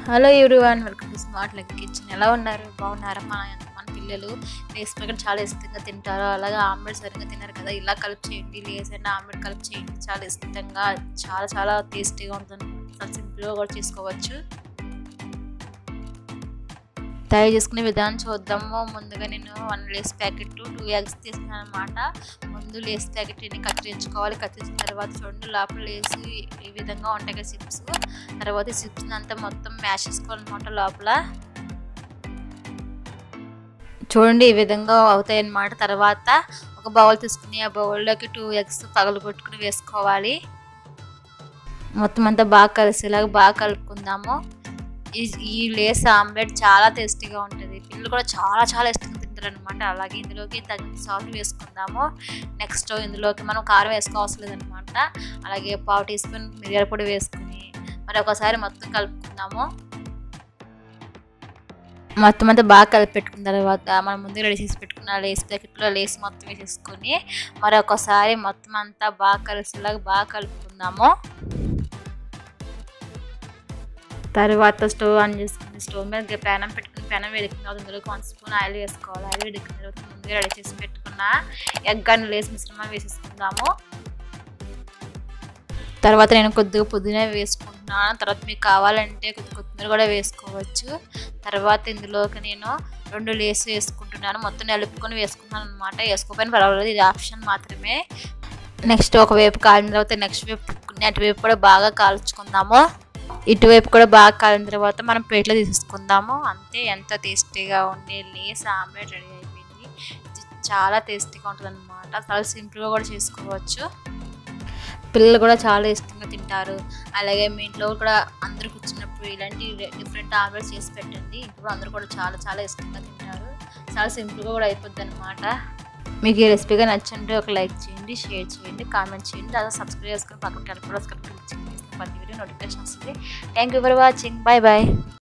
hello everyone welcome to smart leg kitchen ఎలా ఉన్నారు బాగున్నారా మన మన పిల్లలు లేస్ ప్యాకెట్ చాలా ఇష్టంగా తింటారు అలాగే ఆమ్లెట్ సరిగ్గా తినరు కదా ఇలా కలిపి చేయండి లేస్ అయినా ఆమ్లెట్ కలిపి చేయండి చాలా ఇష్టంగా చాలా చాలా టేస్టీగా ఉంటుంది చాలా సింపుల్గా కూడా చేసుకోవచ్చు తయారు చేసుకునే విధానం చూద్దాము ముందుగా నేను one Lay's packet two eggs తీసుకున్నాను అనమాట ముందు లేస్ ప్యాకెట్ని కత్తిరించుకోవాలి కత్తిరించిన తర్వాత చూడండి లోపల లేసి ఈ విధంగా ఉంటాయి కదా సిప్స్ తర్వాత సిప్స్ అంతా మొత్తం మ్యాష్ చేసుకోవాలన్నమాట లోపల చూడండి ఈ విధంగా అవుతాయి అన్నమాట తర్వాత ఒక బౌల్ తీసుకుని ఆ బౌల్లోకి టూ ఎగ్స్ పగలు కొట్టుకుని వేసుకోవాలి మొత్తం అంతా బాగా కలిసేలాగా బాగా కలుపుకుందాము ఈ లేస్ ఆమ్లెట్ చాలా టేస్టీగా ఉంటుంది పిల్లలు కూడా చాలా చాలా ఇష్టంగా తింటారు అనమాట అలాగే ఇందులోకి తగిన సాల్ట్ వేసుకుందాము నెక్స్ట్ ఇందులోకి మనం కారం వేసుకోవాల్సిన లేదనమాట అలాగే పావు టీ స్పూన్ మిరియాల పొడి వేసుకుని మరి ఒకసారి మొత్తం కలుపుకుందాము మొత్తం అంతా బాగా కలిపి పెట్టుకున్న తర్వాత మనం ముందు రెడీ చేసి పెట్టుకున్న లేస్ ప్యాకెట్లో లేస్ మొత్తం వేసేసుకొని మరి ఒకసారి మొత్తం అంతా బాగా కలిసేలాగా బాగా కలుపుకుందాము తర్వాత స్టవ్ ఆన్ చేసుకుని స్టవ్ మీద పెనం పెట్టుకుని పెనం వేడికిన తర్వాత ఇందులోకి వన్ స్పూన్ ఆయిల్ వేసుకోవాలి ఆయిల్ వేడికిన తర్వాత ముందుగా రెడీ చేసి పెట్టుకున్న ఎగ్ అని లేసి మిశ్రమం వేసేసుకుందాము తర్వాత నేను కొద్దిగా పుదీనా వేసుకుంటున్నాను తర్వాత మీకు కావాలంటే కొద్ది కొత్తిమీర కూడా వేసుకోవచ్చు తర్వాత ఇందులోకి నేను రెండు లేస్ వేసుకుంటున్నాను మొత్తం నలుపుకొని వేసుకున్నాను అనమాట వేసుకోకపోయినా పర్వాలేదు ఇది ఆప్షన్ మాత్రమే నెక్స్ట్ ఒకవైపు కాలిన తర్వాత నెక్స్ట్ వైపు తిప్పుకుని అటువైపు కూడా బాగా కాల్చుకుందాము ఇటువైపు కూడా బాగా కాలిన తర్వాత మనం ప్లేట్లో తీసుకుందాము అంతే ఎంత టేస్టీగా ఉండే లేస్ ఆమ్లెట్ రెడీ అయిపోయింది చాలా టేస్టీగా ఉంటుంది అనమాట చాలా సింపుల్గా కూడా చేసుకోవచ్చు పిల్లలు కూడా చాలా ఇష్టంగా తింటారు అలాగే మీ ఇంట్లో కూడా అందరూ కూర్చున్నప్పుడు ఇలాంటి డిఫరెంట్ ఆమ్లెట్స్ చేసి పెట్టండి ఇప్పుడు అందరూ కూడా చాలా చాలా ఇష్టంగా తింటారు చాలా సింపుల్గా కూడా అయిపోద్ది అనమాట మీకు ఈ రెసిపీగా నచ్చండి ఒక లైక్ చేయండి షేర్ చేయండి కామెంట్ చేయండి అలా సబ్స్క్రైబ్ చేసుకొని పక్కన కూడా క్లిక్ చేయండి ప్రతి వీడియో నోటిఫికేషన్ వస్తుంది thank you for watching bye bye